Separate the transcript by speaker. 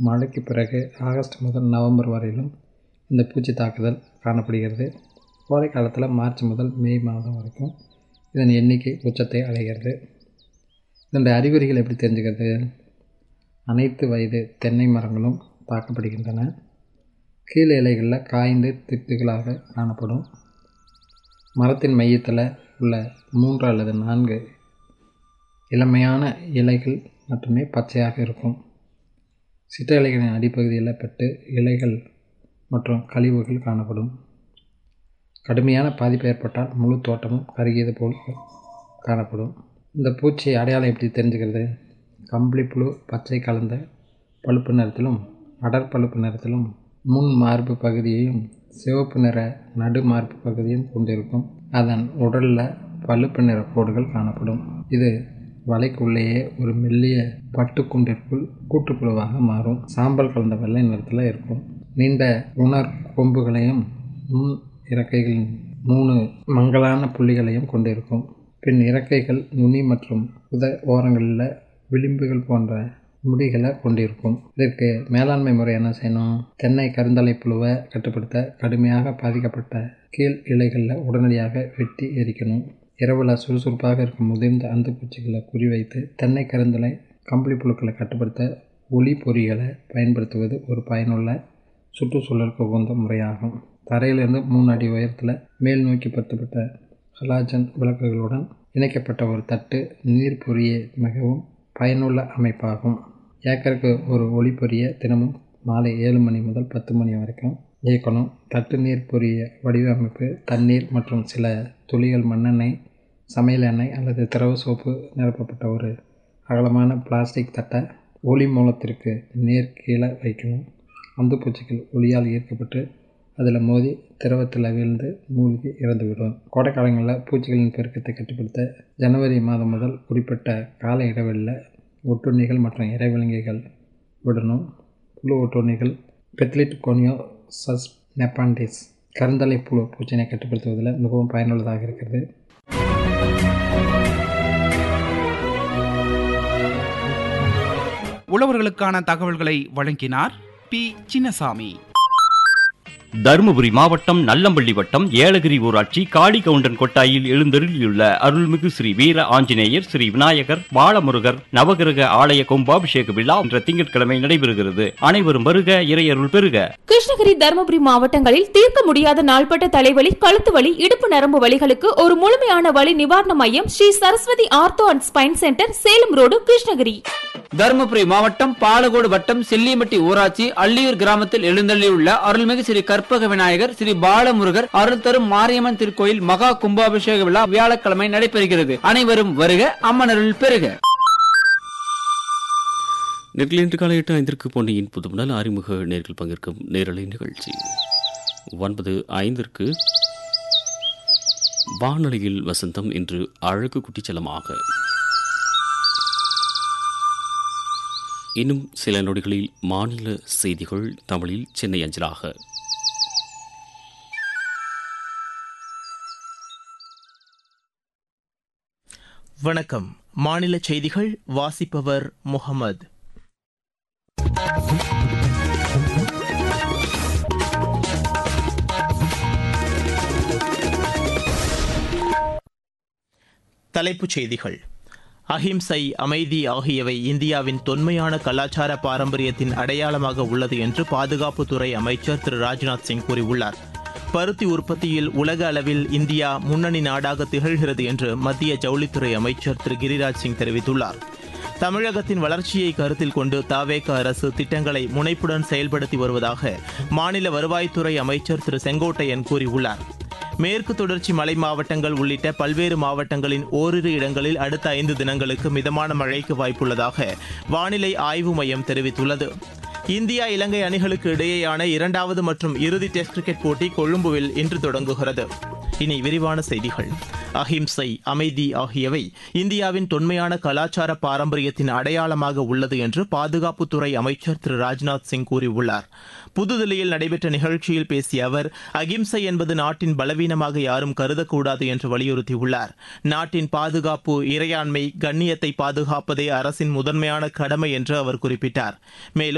Speaker 1: மழைக்கு பிறகு ஆகஸ்ட் முதல் நவம்பர் வரையிலும் இந்த பூச்சி தாக்குதல் காணப்படுகிறது கோடை காலத்தில் மார்ச் முதல் மே மாதம் வரைக்கும் இதன் எண்ணிக்கை உச்சத்தை அடைகிறது இதனுடைய அறிகுறிகள் எப்படி தெரிஞ்சுக்கிறது அனைத்து வயது தென்னை மரங்களும் தாக்கப்படுகின்றன கீழ் இலைகளில் காய்ந்து திட்டுகளாக காணப்படும் மரத்தின் மையத்தில் உள்ள மூன்று அல்லது நான்கு இளமையான இலைகள் மட்டுமே பச்சையாக இருக்கும் சிற்றிலைகளின் அடிப்பகுதியில் பட்டு இலைகள் மற்றும் கழிவுகள் காணப்படும் கடுமையான பாதிப்பு ஏற்பட்டால் முழு தோட்டமும் கருகியது போல் காணப்படும் இந்த பூச்சி அடையாளம் எப்படி தெரிஞ்சுக்கிறது கம்பளி புழு பச்சை கலந்த பழுப்பு நிறத்திலும் அடர் பழுப்பு நிறத்திலும் முன் மார்பு பகுதியையும் சிவப்பு நிற நடு மார்பு பகுதியும் கொண்டிருக்கும் அதன் உடலில் பழுப்பு நிற கோடுகள் காணப்படும் இது வலைக்குள்ளேயே ஒரு மெல்லிய பட்டுக்குண்டிற்குள் கூட்டுப்புழுவாக மாறும் சாம்பல் கலந்த வெள்ளை நிறத்தில் இருக்கும் நீண்ட உணர் கொம்புகளையும் முன் இறக்கைகளின் மூணு மங்கலான புள்ளிகளையும் கொண்டிருக்கும் பின் இறக்கைகள் நுனி மற்றும் உத ஓரங்களில் விளிம்புகள் போன்ற முடிகளை கொண்டிருக்கும் இதற்கு மேலாண்மை முறை என்ன செய்யணும் தென்னை கருந்தலை புழுவை கட்டுப்படுத்த கடுமையாக பாதிக்கப்பட்ட கீழ் இலைகளில் உடனடியாக வெட்டி எரிக்கணும் இரவில் சுறுசுறுப்பாக இருக்கும் முதிர்ந்த அந்து பூச்சிகளை குறிவைத்து தென்னை கருந்தலை கம்பளி புழுக்களை கட்டுப்படுத்த ஒளி பொறிகளை பயன்படுத்துவது ஒரு பயனுள்ள சுற்றுச்சூழலுக்கு உகந்த முறையாகும் தரையிலிருந்து மூணு அடி உயரத்தில் மேல் நோக்கி படுத்தப்பட்ட ஹலாஜன் விளக்குகளுடன் இணைக்கப்பட்ட ஒரு தட்டு நீர் பொறிய மிகவும் பயனுள்ள அமைப்பாகும் ஏக்கருக்கு ஒரு ஒளிப்பொறியை தினமும் மாலை ஏழு மணி முதல் பத்து மணி வரைக்கும் இயக்கணும் தட்டு நீர் பொரிய வடிவமைப்பு தண்ணீர் மற்றும் சில துளிகள் மண்ணெண்ணெய் சமையல் எண்ணெய் அல்லது திரவ சோப்பு நிரப்பப்பட்ட ஒரு அகலமான பிளாஸ்டிக் தட்டை ஒளி மூலத்திற்கு நேர் கீழே வைக்கணும் அந்துப்பூச்சிகள் ஒளியால் ஈர்க்கப்பட்டு அதில் மோதி திரவத்தில் விழுந்து மூழ்கி இறந்துவிடும் கோடைக்காலங்களில் பூச்சிகளின் பெருக்கத்தை கட்டுப்படுத்த ஜனவரி மாதம் முதல் குறிப்பிட்ட கால இடைவெளியில் ஒட்டுண்ணிகள் மற்றும் இறைவிலங்குகள் விடணும் புழு ஒட்டுண்ணிகள் பெத்லிட் கோனியோ சஸ் நெப்பாண்டிஸ் கருந்தலை புழு பூச்சினை கட்டுப்படுத்துவதில் மிகவும் பயனுள்ளதாக இருக்கிறது
Speaker 2: உழவர்களுக்கான தகவல்களை வழங்கினார் பி சின்னசாமி
Speaker 3: தருமபுரி மாவட்டம் நல்லம்பள்ளி வட்டம் ஏலகிரி ஊராட்சி காளிகவுண்டன் கொட்டாயில் எழுந்தருளியுள்ள அருள்மிகு ஸ்ரீ வீர ஆஞ்சநேயர் ஸ்ரீ விநாயகர் பாலமுருகர் நவகிரக ஆலய கும்பாபிஷேக விழா என்ற திங்கட்கிழமை நடைபெறுகிறது அனைவரும் வருக இறையருள் பெறுக
Speaker 4: கிருஷ்ணகிரி தருமபுரி மாவட்டங்களில் தீர்க்க முடியாத நாள்பட்ட தலைவலி கழுத்து வலி இடுப்பு நரம்பு வலிகளுக்கு ஒரு முழுமையான வலி நிவாரண மையம் Shri Saraswathi ortho and spine centre Salem road Krishnagiri
Speaker 5: Dharmapuri மாவட்டம் பாலகோடு வட்டம் செல்லிமட்டி ஊராட்சி அள்ளியூர் கிராமத்தில் எழுந்தள்ளியுள்ள அருள்மிகு ஸ்ரீ கற்பக விநாயகர் ஸ்ரீ பாலமுருகர் அருள் தரும் மாரியம்மன் திருக்கோயில் மகா கும்பாபிஷேக விழா வியாழக்கிழமை நடைபெறுகிறது அனைவரும் வருக அம்மனருள் பெறுக
Speaker 6: நேர்கள் இன்று காலை எட்டு ஐந்திற்கு பொன்னியின் புதுமுடல் அறிமுக நேர்கள் பங்கேற்கும் நேரலை நிகழ்ச்சி ஒன்பது ஐந்திற்கு வானொலியில் வசந்தம் இன்று அழகு குட்டிச்சலமாக இன்னும் சில நொடிகளில் மாநில செய்திகள் தமிழில் சென்னை அஞ்சலாக
Speaker 7: வணக்கம் மாநில செய்திகள் வாசிப்பவர் முகமது தலைப்புச் செய்திகள் அஹிம்சை அமைதி ஆகியவை இந்தியாவின் தொன்மையான கலாச்சார பாரம்பரியத்தின் அடையாளமாக உள்ளது என்று பாதுகாப்புத்துறை அமைச்சர் திரு ராஜ்நாத் சிங் கூறியுள்ளார் பருத்தி உற்பத்தியில் உலக அளவில் இந்தியா முன்னணி நாடாக திகழ்கிறது என்று மத்திய ஜவுளித்துறை அமைச்சர் திரு கிரிராஜ் சிங் தெரிவித்துள்ளார் தமிழகத்தின் வளர்ச்சியை கருத்தில் கொண்டு தாவேக அரசு திட்டங்களை முனைப்புடன் செயல்படுத்தி வருவதாக மாநில வருவாய்த்துறை அமைச்சர் திரு செங்கோட்டையன் கூறியுள்ளார் மேற்கு தொடர்ச்சி மலை மாவட்டங்கள் உள்ளிட்ட பல்வேறு மாவட்டங்களின் ஓரிரு இடங்களில் அடுத்த ஐந்து தினங்களுக்கு மிதமான மழைக்கு வாய்ப்புள்ளதாக வானிலை ஆய்வு மையம் தெரிவித்துள்ளது இந்தியா இலங்கை அணிகளுக்கு இடையேயான இரண்டாவது மற்றும் இறுதி டெஸ்ட் கிரிக்கெட் போட்டி கொழும்புவில் இன்று தொடங்குகிறது இனி விரிவான செய்திகள் அஹிம்சை அமைதி ஆகியவை இந்தியாவின் தொன்மையான கலாச்சார பாரம்பரியத்தின் அடையாளமாக உள்ளது என்று பாதுகாப்புத்துறை அமைச்சர் திரு ராஜ்நாத் சிங் கூறியுள்ளார் புதுதில்லியில் நடைபெற்ற நிகழ்ச்சியில் பேசிய அவர் அகிம்சை என்பது நாட்டின் பலவீனமாக யாரும் கருதக்கூடாது என்று வலியுறுத்தியுள்ளார் நாட்டின் பாதுகாப்பு இறையாண்மை கண்ணியத்தை பாதுகாப்பதே அரசின் முதன்மையான கடமை என்று அவர் குறிப்பிட்டார் மேலும்